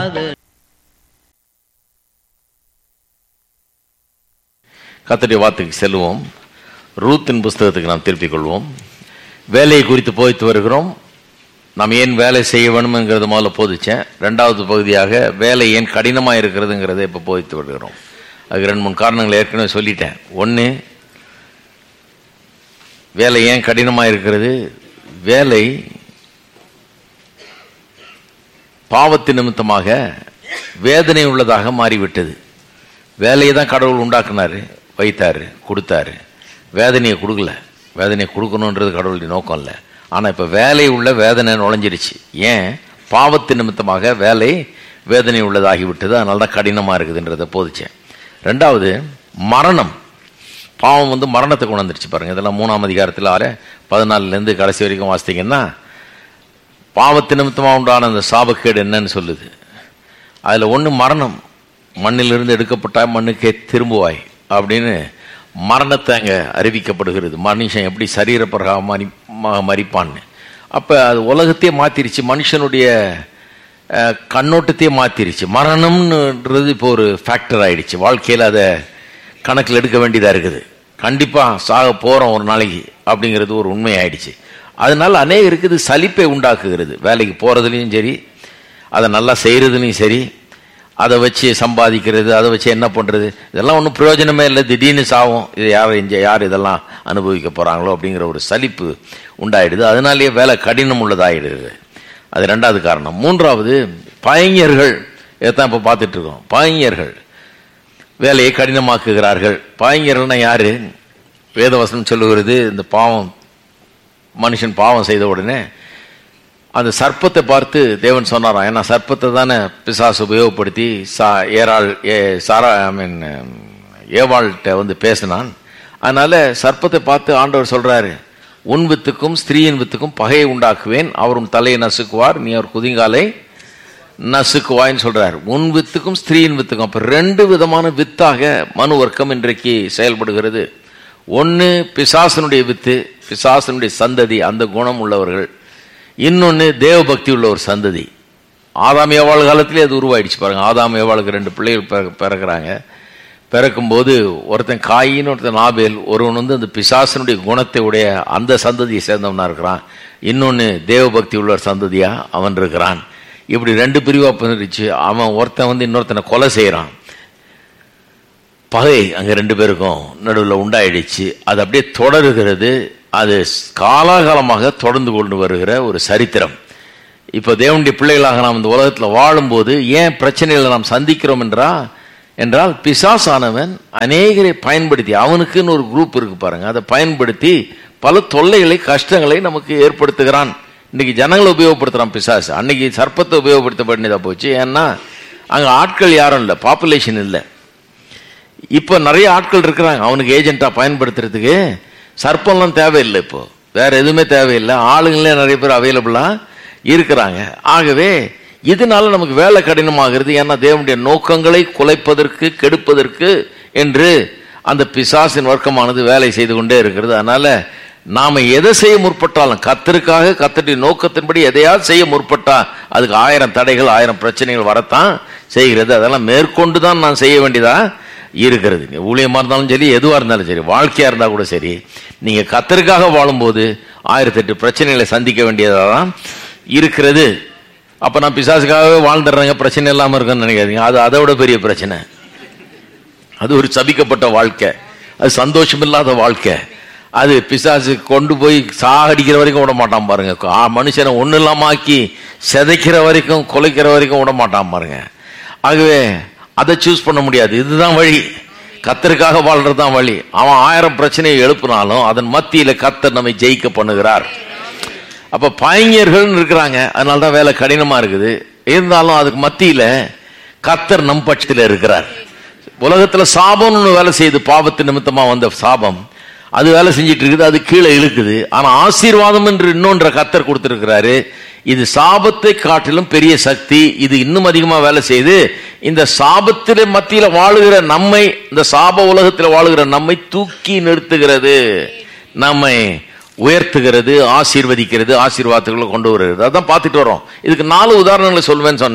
கத்தடைய வார்த்தைக்கு செல்வோம் ரூத்தின் புஸ்தகத்துக்கு நாம் திருப்பிக் கொள்வோம் வேலையை குறித்து போய்த்து வருகிறோம் நாம் ஏன் வேலை செய்ய வேணும்ங்கிறத முதல்ல போதிச்சேன் ரெண்டாவது பகுதியாக வேலை ஏன் கடினமாக இருக்கிறதுங்கிறத இப்போ போதித்து வருகிறோம் அதுக்கு ரெண்டு மூணு காரணங்கள் ஏற்கனவே சொல்லிட்டேன் ஒன்று வேலை ஏன் கடினமாக இருக்கிறது வேலை பாவத்தின் நிமித்தமாக வேதனை உள்ளதாக மாறிவிட்டது வேலையை தான் கடவுள் உண்டாக்குனாரு வைத்தாரு கொடுத்தாரு வேதனையை கொடுக்கல வேதனையை கொடுக்கணுன்றது கடவுளுடைய நோக்கம் இல்லை ஆனால் இப்போ வேலை உள்ள வேதனை நுழைஞ்சிருச்சு ஏன் பாவத்தின் நிமித்தமாக வேலை வேதனை உள்ளதாகிவிட்டது அதனால தான் கடினமாக இருக்குதுன்றதை போதிச்சேன் ரெண்டாவது மரணம் பாவம் வந்து மரணத்தை கொண்டு வந்துருச்சு பாருங்க இதெல்லாம் மூணாம் அதிகாரத்தில் ஆறு பதினாலுலேருந்து கடைசி வரைக்கும் வாசித்தீங்கன்னா பாவத்து நிமித்தமாக உண்டான அந்த சாபக்கேடு என்னன்னு சொல்லுது அதில் ஒன்று மரணம் மண்ணிலிருந்து எடுக்கப்பட்டால் மண்ணுக்கே திரும்புவாய் அப்படின்னு மரணத்தை அங்கே அறிவிக்கப்படுகிறது மனுஷன் எப்படி சரீரப்பிரகாரம் மறி ம- மறிப்பான்னு அப்போ அது உலகத்தையே மாற்றிருச்சு மனுஷனுடைய அஹ், கண்ணோட்டத்தையே மாற்றிருச்சு மரணம்ன்றது இப்போ ஒரு ஃபேக்டர் ஆயிடுச்சு வாழ்க்கையில் அதை கணக்கில் எடுக்க வேண்டியதாக இருக்குது கண்டிப்பாக சாக போகிறோம் ஒரு நாளைக்கு அப்படிங்கிறது ஒரு உண்மை ஆயிடுச்சு அதனால அநேகருக்கு இது சலிப்பை உண்டாக்குகிறது வேலைக்கு போகிறதுலையும் சரி அதை நல்லா செய்கிறதுலையும் சரி அதை வச்சு சம்பாதிக்கிறது அதை வச்சு என்ன பண்ணுறது இதெல்லாம் ஒன்றும் பிரயோஜனமே இல்லை திடீர்னு சாவும் இது யார் இங்கே யார் இதெல்லாம் அனுபவிக்க போகிறாங்களோ அப்படிங்கிற ஒரு சலிப்பு உண்டாயிடுது அதனாலேயே வேலை கடினம் உள்ளதாயிடுது அது ரெண்டாவது காரணம் மூன்றாவது பையர்கள் இதைத்தான் இப்போ பார்த்துட்டு இருக்கோம் பையர்கள் வேலையை கடினமாக்குகிறார்கள் பாய்ஞர்கள்னா யாரு வேதவசனம் சொல்லுகிறது இந்த பாவம் மனுஷன் பாவம் செய்த உடனே அந்த சர்ப்பத்தை பார்த்து தேவன் சொன்னாராம் ஏன்னா சர்ப்பத்தை தானே பிசாசு உபயோகப்படுத்தி சா ஏராள் ஏ சாரா ஐ மீன் ஏவாள்கிட்ட வந்து பேசினான் அதனால சர்ப்பத்தை பார்த்து ஆண்டவர் சொல்றாரு உன் வித்துக்கும் ஸ்திரீயின் வித்துக்கும் பகையை உண்டாக்குவேன் அவர் உன் தலையை நசுக்குவார் நீ அவர் குதிங்காலை நசுக்குவாய்ன்னு சொல்றார் உன் வித்துக்கும் ஸ்திரீயின் வித்துக்கும் அப்ப ரெண்டு விதமான வித்தாக மனு வர்க்கம் இன்றைக்கு செயல்படுகிறது ஒன்னு பிசாசனுடைய வித்து பிசாசனுடைய சந்ததி அந்த குணம் உள்ளவர்கள் இன்னொன்னு தேவபக்தி உள்ள ஒரு சந்ததி ஆதாம் ஏவாள் காலத்திலே அது உருவாயிடுச்சு பாருங்க ஆதாம் ஏவாளுக்கு ரெண்டு பிள்ளைகள் பிற- பிறக்குறாங்க பிறக்கும்போது ஒருத்தன் காயின்னு ஒருத்தன் ஆபேல் ஒருவன் வந்து அந்த பிசாசனுடைய குணத்தை உடைய அந்த சந்ததியை சேர்ந்தவனா இருக்கிறான் இன்னொன்னு தேவபக்தி உள்ள ஒரு சந்ததியா அவன் இருக்கிறான் இப்படி ரெண்டு பிரிவா பிரிச்சு அவன் ஒருத்தன் வந்து இன்னொருத்தனை கொலை செய்யறான் பகை அங்க ரெண்டு பேருக்கும் நடுவில் உண்டாயிடுச்சு அது அப்படியே தொடருகிறது அது காலாகாலமாக தொடர்ந்து கொண்டு வருகிற ஒரு சரித்திரம் இப்போ தேவனுடைய பிள்ளைகளாக நாம் இந்த உலகத்தில் வாழும்போது ஏன் பிரச்சனைகளை நாம் சந்திக்கிறோம் என்றா என்றால் பிசாசானவன் அநேகரை பயன்படுத்தி அவனுக்குன்னு ஒரு குரூப் இருக்கு பாருங்க அதை பயன்படுத்தி பல தொல்லைகளை கஷ்டங்களை நமக்கு ஏற்படுத்துகிறான் இன்னைக்கு ஜனங்களை உபயோகப்படுத்துறான் பிசாசு அன்னைக்கு சர்ப்பத்தை உபயோகப்படுத்தப்பட்டதா போச்சு ஏன்னா அங்க ஆட்கள் யாரும் இல்லை பாப்புலேஷன் இல்லை இப்போ நிறைய ஆட்கள் இருக்கிறாங்க அவனுக்கு ஏஜென்ட்டா பயன்படுத்துறதுக்கு சர்ப்பம்லாம் தேவையில்லை இப்போ வேற எதுவுமே தேவையில்லை ஆளுங்களே நிறைய பேர் அவைலபிளா இருக்கிறாங்க ஆகவே இதனால நமக்கு வேலை கடினமாகிறது ஏன்னா தேவனுடைய நோக்கங்களை குலைப்பதற்கு கெடுப்பதற்கு என்று அந்த பிசாசின் வர்க்கமானது வேலை செய்து கொண்டே இருக்கிறது அதனால நாம எதை செய்ய முற்பட்டாலும் கத்தருக்காக கத்தருடைய நோக்கத்தின்படி எதையாவது செய்ய முற்பட்டா அதுக்கு ஆயிரம் தடைகள் ஆயிரம் பிரச்சனைகள் வரத்தான் செய்கிறது அதெல்லாம் மேற்கொண்டு தான் நான் செய்ய வேண்டியதா இருக்கிறது நீ ஊழியமா இருந்தாலும் சரி எதுவா இருந்தாலும் சரி வாழ்க்கையா இருந்தா கூட சரி நீங்க கத்தருக்காக வாழும்போது ஆயிரத்தெட்டு பிரச்சனைகளை சந்திக்க வேண்டியதா தான் இருக்கிறது அப்ப நான் பிசாசுக்காகவே வாழ்ந்துடுறேங்க பிரச்சனை இல்லாம இருக்குன்னு நினைக்காதீங்க அது அதை விட பெரிய பிரச்சனை அது ஒரு சபிக்கப்பட்ட வாழ்க்கை அது சந்தோஷம் இல்லாத வாழ்க்கை அது பிசாசு கொண்டு போய் சாகடிக்கிற வரைக்கும் விட மாட்டான் பாருங்க ஆ, மனுஷனை ஒண்ணு இல்லாம ஆக்கி சிதைக்கிற வரைக்கும் கொலைக்கிற வரைக்கும் விட மாட்டான் பாருங்க ஆகவே அதை சூஸ் பண்ண முடியாது இதுதான் வழி கத்தருக்காக வாழ்றது தான் வழி அவன் ஆயிரம் பிரச்சனையை எழுப்பினாலும் அதன் மத்தியில கத்தர் நம்மை ஜெயிக்க பண்ணுகிறார் அப்ப பையங்கர்கள் இருக்கிறாங்க அதனால தான் வேலை கடினமா இருக்குது இருந்தாலும் அதுக்கு மத்தியில கத்தர் நம் பட்சத்தில் இருக்கிறார் உலகத்துல சாபம்னு ஒண்ணு வேலை செய்யுது பாவத்து நிமித்தமா வந்த சாபம் அது வேலை செஞ்சிட்டு இருக்குது அது கீழே இழுக்குது ஆனா ஆசீர்வாதம் என்று இன்னொன்ற கத்தர் கொடுத்திருக்கிறாரு இது சாபத்தை காட்டிலும் பெரிய சக்தி இது இன்னும் அதிகமா வேலை செய்து இந்த சாபத்தில மத்தியில வாழுகிற நம்மை இந்த சாப உலகத்தில் வாழுகிற நம்மை தூக்கி நிறுத்துகிறது நம்மை உயர்த்துகிறது ஆசீர்வதிக்கிறது ஆசீர்வாதத்துக்குள்ள கொண்டு வருகிறது அதான் பார்த்துட்டு வரோம் இதுக்கு நாலு உதாரணங்களை சொல்வேன்னு சொன்னேன்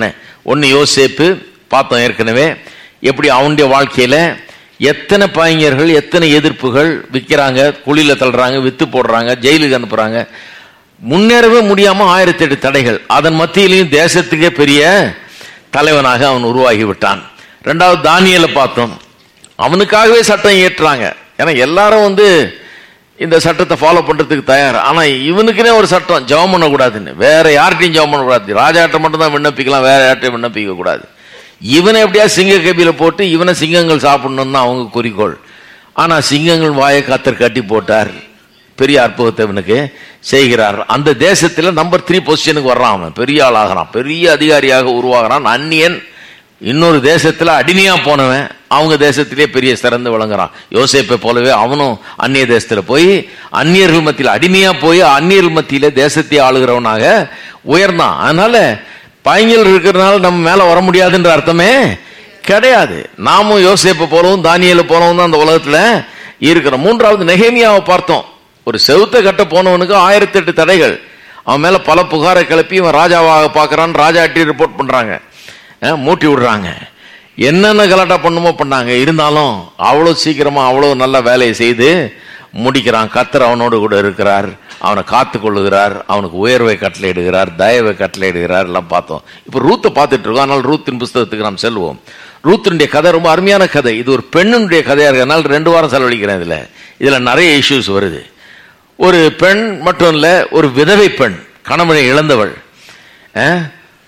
ஒன்னு யோசேப்பு பார்த்தோம் ஏற்கனவே எப்படி அவனுடைய வாழ்க்கையில எத்தனை பையங்கர்கள் எத்தனை எதிர்ப்புகள் விற்கிறாங்க குழியில தள்ளுறாங்க வித்து போடுறாங்க ஜெயிலுக்கு அனுப்புறாங்க முன்னேறவே முடியாம ஆயிரத்தி எட்டு தடைகள் அதன் மத்தியிலையும் தேசத்துக்கே பெரிய தலைவனாக அவன் உருவாகி விட்டான் ரெண்டாவது தானியலை பார்த்தோம் அவனுக்காகவே சட்டம் இயற்றுறாங்க ஏன்னா எல்லாரும் வந்து இந்த சட்டத்தை ஃபாலோ பண்றதுக்கு தயார் ஆனா இவனுக்குனே ஒரு சட்டம் ஜெபம் பண்ணக்கூடாதுன்னு வேற யார்கிட்டையும் ஜெபம் பண்ணக்கூடாது ராஜாட்ட மட்டும் தான் விண்ணப்பிக்கலாம் வேற யார்ட்டையும் விண்ணப்பிக்க கூடாது இவனை எப்படியா சிங்க கபியில போட்டு இவனை சிங்கங்கள் சாப்பிடணும் தான் அவங்க குறிக்கோள் ஆனா சிங்கங்கள் வாயை கத்தர் கட்டி போட்டார் பெரிய அற்புதத்தை இவனுக்கு செய்கிறார் அந்த தேசத்துல நம்பர் த்ரீ பொசிஷனுக்கு வர்றான் அவன் பெரிய ஆளாகிறான் பெரிய அதிகாரியாக உருவாகிறான் அந்நியன் இன்னொரு தேசத்துல அடிமையா போனவன் அவங்க தேசத்திலே பெரிய சிறந்து விளங்குறான் யோசேப்பை போலவே அவனும் அந்நிய தேசத்துல போய் அந்நியர்கள் மத்தியில் அடிமையா போய் அந்நியர்கள் மத்தியில தேசத்தை ஆளுகிறவனாக உயர்ந்தான் அதனால பையங்கள் இருக்கிறதுனால நம்ம மேல வர முடியாதுன்ற அர்த்தமே கிடையாது நாமும் யோசேப்பை போலவும் தானியலை போலவும் தான் அந்த உலகத்துல இருக்கிறோம் மூன்றாவது நெகேமியாவை பார்த்தோம் ஒரு செவுத்த கட்ட போனவனுக்கு ஆயிரத்தி எட்டு தடைகள் அவன் மேல பல புகாரை கிளப்பி இவன் ராஜாவாக பார்க்கறான் ராஜாட்டி ரிப்போர்ட் பண்றாங்க அஹ், மூட்டி விடுறாங்க என்னென்ன கலாட்டா பண்ணுமோ பண்ணாங்க இருந்தாலும் அவ்வளவு சீக்கிரமா அவ்வளவு நல்ல வேலையை செய்து முடிக்கிறான் கத்தர் அவனோடு கூட இருக்கிறார் அவனை காத்து கொள்ளுகிறார் அவனுக்கு உயர்வை கட்டளையிடுகிறார் தயவை கட்டளையிடுகிறார் எல்லாம் பார்த்தோம் இப்போ ரூத்தை பார்த்துட்டு இருக்கோம் ஆனால் ரூத்தின் புஸ்தகத்துக்கு நாம் செல்வோம் ரூத்தினுடைய கதை ரொம்ப அருமையான கதை இது ஒரு பெண்ணுடைய கதையா இருக்கிறதுனால ரெண்டு வாரம் செலவழிக்கிறேன் இதுல இதுல நிறைய இஷ்யூஸ் வருது ஒரு பெண் மட்டும் இல்ல ஒரு விதவை பெண் கணவனை இழந்தவள் அஹ்,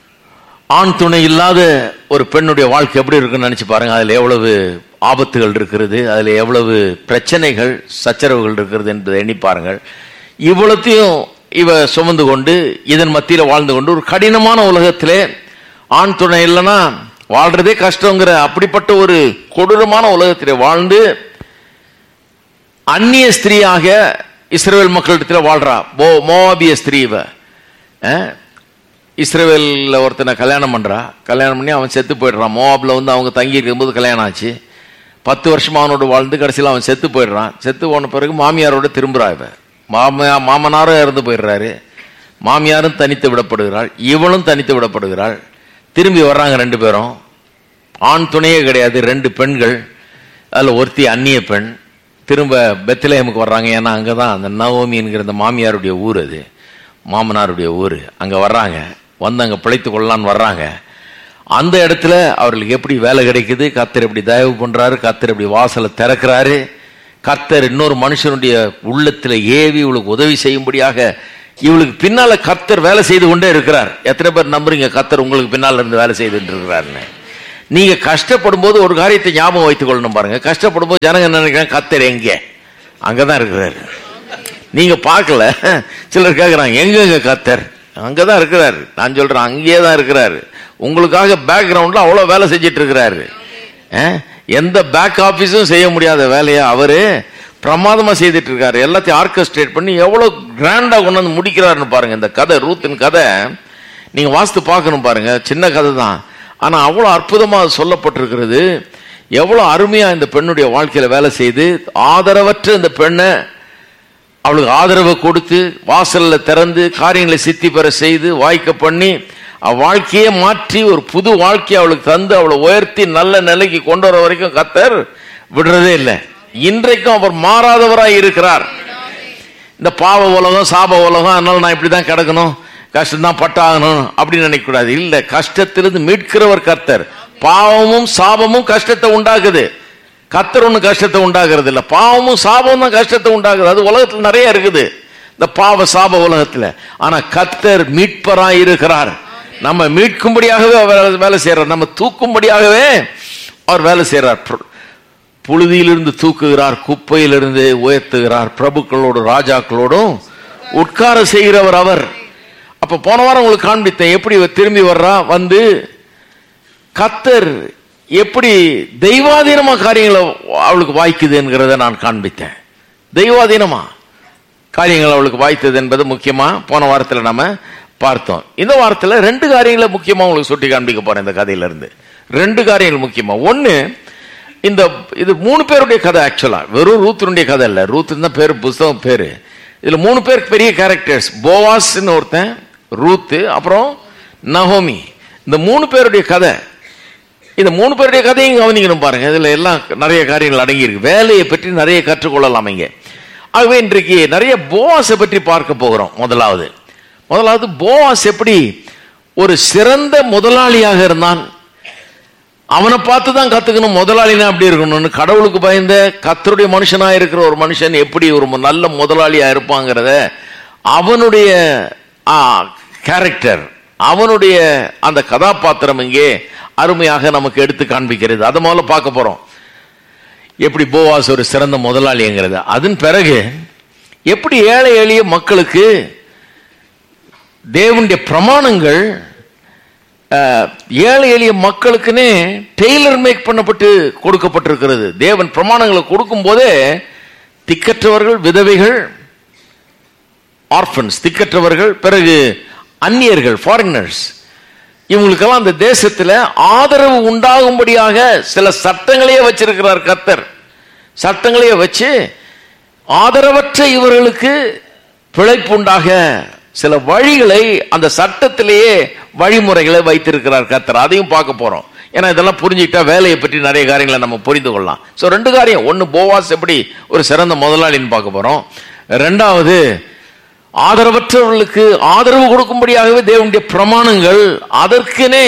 ஆண் துணை இல்லாத ஒரு பெண்ணுடைய வாழ்க்கை எப்படி இருக்குன்னு நினைச்சு பாருங்க அதுல எவ்வளவு ஆபத்துகள் இருக்கிறது அதுல எவ்வளவு பிரச்சனைகள் சச்சரவுகள் இருக்கிறது என்பதை எண்ணி பாருங்கள் இவ்வளத்தையும் இவ சுமந்து கொண்டு இதன் மத்தியில வாழ்ந்து கொண்டு ஒரு கடினமான உலகத்திலே ஆண் துணை இல்லைன்னா வாழ்றதே கஷ்டங்கிற அப்படிப்பட்ட ஒரு கொடூரமான உலகத்திலே வாழ்ந்து அந்நிய ஸ்திரீயாக இஸ்ரேல் மக்களிடத்தில் வாழ்றா மோ மோவாபிய ஸ்திரீ இவ அஹ், இஸ்ரேவேல்ல ஒருத்தனை கல்யாணம் பண்றா கல்யாணம் பண்ணி அவன் செத்து போயிடுறான் மோவாப்ல வந்து அவங்க தங்கி இருக்கும்போது கல்யாணம் ஆச்சு பத்து வருஷமா அவனோட வாழ்ந்து கடைசியில் அவன் செத்து போயிடுறான் செத்து போன பிறகு மாமியாரோட திரும்புறா இவ மாமியா மாமனாரும் இறந்து போயிடுறாரு மாமியாரும் தனித்து விடப்படுகிறாள் இவளும் தனித்து விடப்படுகிறாள் திரும்பி வர்றாங்க ரெண்டு பேரும் ஆண் துணையே கிடையாது ரெண்டு பெண்கள் அதில் ஒருத்தி அந்நிய பெண் திரும்ப பெத்லேஹமுக்கு வர்றாங்க ஏன்னா அங்கே தான் அந்த நவோமி என்கிற அந்த மாமியாருடைய ஊர் அது மாமனாருடைய ஊர் அங்கே வர்றாங்க வந்து அங்கே பிழைத்து கொள்ளலான்னு வர்றாங்க அந்த இடத்துல அவர்களுக்கு எப்படி வேலை கிடைக்குது கத்தர் எப்படி தயவு பண்றாரு கத்தர் எப்படி வாசலை திறக்கிறாரு கர்த்தர் இன்னொரு மனுஷனுடைய உள்ளத்துல ஏவி இவளுக்கு உதவி செய்யும்படியாக இவளுக்கு பின்னால கர்த்தர் வேலை செய்து கொண்டே இருக்கிறார் எத்தனை பேர் நம்புறீங்க கர்த்தர் உங்களுக்கு பின்னால இருந்து வேலை செய்துட்டு இருக்கிறாருன்னு நீங்க கஷ்டப்படும் போது ஒரு காரியத்தை ஞாபகம் வைத்துக் கொள்ளணும் பாருங்க கஷ்டப்படும் போது ஜனங்க என்ன நினைக்கிறாங்க கர்த்தர் எங்க அங்கதான் இருக்கிறாரு நீங்க பார்க்கல சிலர் கேட்கிறாங்க எங்க எங்க கர்த்தர் அங்கதான் இருக்கிறாரு நான் சொல்றேன் அங்கேயே தான் இருக்கிறாரு உங்களுக்காக பேக்ரவுண்ட்ல அவ்வளவு வேலை செஞ்சிட்டு இருக்கிறாரு அஹ், எந்த பேக் ஆபீஸும் செய்ய முடியாத வேலையை அவரு பிரமாதமா செய்துட்டு இருக்காரு எல்லாத்தையும் ஆர்கஸ்ட்ரேட் பண்ணி எவ்வளவு கிராண்டா கொண்டு வந்து முடிக்கிறாருன்னு பாருங்க இந்த கதை ரூத்தின் கதை நீங்க வாஸ்து பார்க்கணும் பாருங்க சின்ன கதை தான் ஆனா அவ்வளவு அற்புதமா அது சொல்லப்பட்டிருக்கிறது எவ்வளவு அருமையா இந்த பெண்ணுடைய வாழ்க்கையில வேலை செய்து ஆதரவற்ற இந்த பெண்ணை அவளுக்கு ஆதரவை கொடுத்து வாசல்ல திறந்து காரியங்களை சித்தி பெற செய்து வாய்க்க பண்ணி அவ வாழ்க்கையே மாற்றி ஒரு புது வாழ்க்கையை அவளுக்கு தந்து அவளை உயர்த்தி நல்ல நிலைக்கு கொண்டு வர வரைக்கும் கத்தர் விடுறதே இல்லை இன்றைக்கும் அவர் மாறாதவராய் இருக்கிறார் இந்த பாவ உலகம் சாப உலகம் அதனால நான் இப்படிதான் கிடக்கணும் கஷ்டம்தான் பட்டாகணும் அப்படின்னு நினைக்க கூடாது இல்ல கஷ்டத்திலிருந்து மீட்கிறவர் கர்த்தர் பாவமும் சாபமும் கஷ்டத்தை உண்டாக்குது கர்த்தர் ஒண்ணு கஷ்டத்தை உண்டாக்குறது இல்ல பாவமும் சாபமும் தான் கஷ்டத்தை உண்டாக்குது அது உலகத்துல நிறைய இருக்குது இந்த பாவ சாப உலகத்துல ஆனா கர்த்தர் மீட்பராய் இருக்கிறார் நம்ம மீட்கும்படியாகவே அவர் வேலை செய்யறார் நம்ம தூக்கும்படியாகவே அவர் வேலை செய்யறார் புழுதியிலிருந்து தூக்குகிறார் குப்பையிலிருந்து உயர்த்துகிறார் பிரபுக்களோடு ராஜாக்களோடும் உட்கார செய்கிறவர் அவர் அப்ப போன வாரம் உங்களுக்கு காண்பித்தேன் எப்படி இவ திரும்பி வர்றா வந்து கத்தர் எப்படி தெய்வாதீனமா காரியங்களை அவளுக்கு வாய்க்குதுங்கிறத நான் காண்பித்தேன் தெய்வாதீனமா காரியங்கள் அவளுக்கு வாய்த்தது என்பது முக்கியமா போன வாரத்துல நம்ம பார்த்தோம் இந்த வாரத்துல ரெண்டு காரியங்களை முக்கியமா உங்களுக்கு சுட்டி காண்பிக்க போறேன் இந்த கதையில இருந்து ரெண்டு காரியங்கள் முக்கியமா ஒண்ணு இந்த இது மூணு பேருடைய கதை ஆக்சுவலா வெறும் ரூத்தினுடைய கதை இல்ல ரூத் தான் பேரு புஸ்தகம் பேரு இதுல மூணு பேருக்கு பெரிய கேரக்டர்ஸ் போவாஸ்ன்னு ஒருத்தன் ரூத்து அப்புறம் நஹோமி இந்த மூணு பேருடைய கதை இந்த மூணு பேருடைய கதையும் கவனிக்கணும் பாருங்க இதுல எல்லாம் நிறைய காரியங்கள் அடங்கி இருக்கு வேலையை பற்றி நிறைய கற்றுக்கொள்ளலாம் இங்க ஆகவே இன்றைக்கு நிறைய போவாஸை பற்றி பார்க்க போகிறோம் முதலாவது முதலாவது போவாஸ் எப்படி ஒரு சிறந்த முதலாளியாக இருந்தான் அவனை பார்த்து தான் கத்துக்கணும் முதலாளினா அப்படி இருக்கணும்னு கடவுளுக்கு பயந்த கத்தருடைய மனுஷனா இருக்கிற ஒரு மனுஷன் எப்படி ஒரு நல்ல முதலாளியா இருப்பாங்கிறத அவனுடைய கேரக்டர் அவனுடைய அந்த கதாபாத்திரம் இங்கே அருமையாக நமக்கு எடுத்து காண்பிக்கிறது அதை முதல்ல பார்க்க போறோம் எப்படி போவாஸ் ஒரு சிறந்த முதலாளிங்கிறது அதன் பிறகு எப்படி ஏழை எளிய மக்களுக்கு தேவனுடைய பிரமாணங்கள் அஹ், ஏழை எளிய மக்களுக்குன்னே டெய்லர் மேக் பண்ணப்பட்டு கொடுக்கப்பட்டிருக்கிறது தேவன் பிரமாணங்களை கொடுக்கும் போதே திக்கற்றவர்கள் விதவைகள் ஆர்ஃபன்ஸ் திக்கற்றவர்கள் பிறகு அந்நியர்கள் ஃபாரினர்ஸ் இவங்களுக்கெல்லாம் அந்த தேசத்துல ஆதரவு உண்டாகும்படியாக சில சட்டங்களையே வச்சிருக்கிறார் கர்த்தர் சட்டங்களையே வச்சு ஆதரவற்ற இவர்களுக்கு பிழைப்பு உண்டாக சில வழிகளை அந்த சட்டத்திலேயே வழிமுறைகளை வைத்திருக்கிறார் கர்த்தர் அதையும் பார்க்க போறோம் ஏன்னா இதெல்லாம் புரிஞ்சுக்கிட்டா வேலையை பற்றி நிறைய காரியங்களை நம்ம புரிந்து கொள்ளலாம் ஸோ ரெண்டு காரியம் ஒன்று போவாஸ் எப்படி ஒரு சிறந்த முதலாளின்னு பார்க்க போறோம் ரெண்டாவது ஆதரவற்றவர்களுக்கு ஆதரவு கொடுக்கும்படியாகவே தேவனுடைய பிரமாணங்கள் அதற்குனே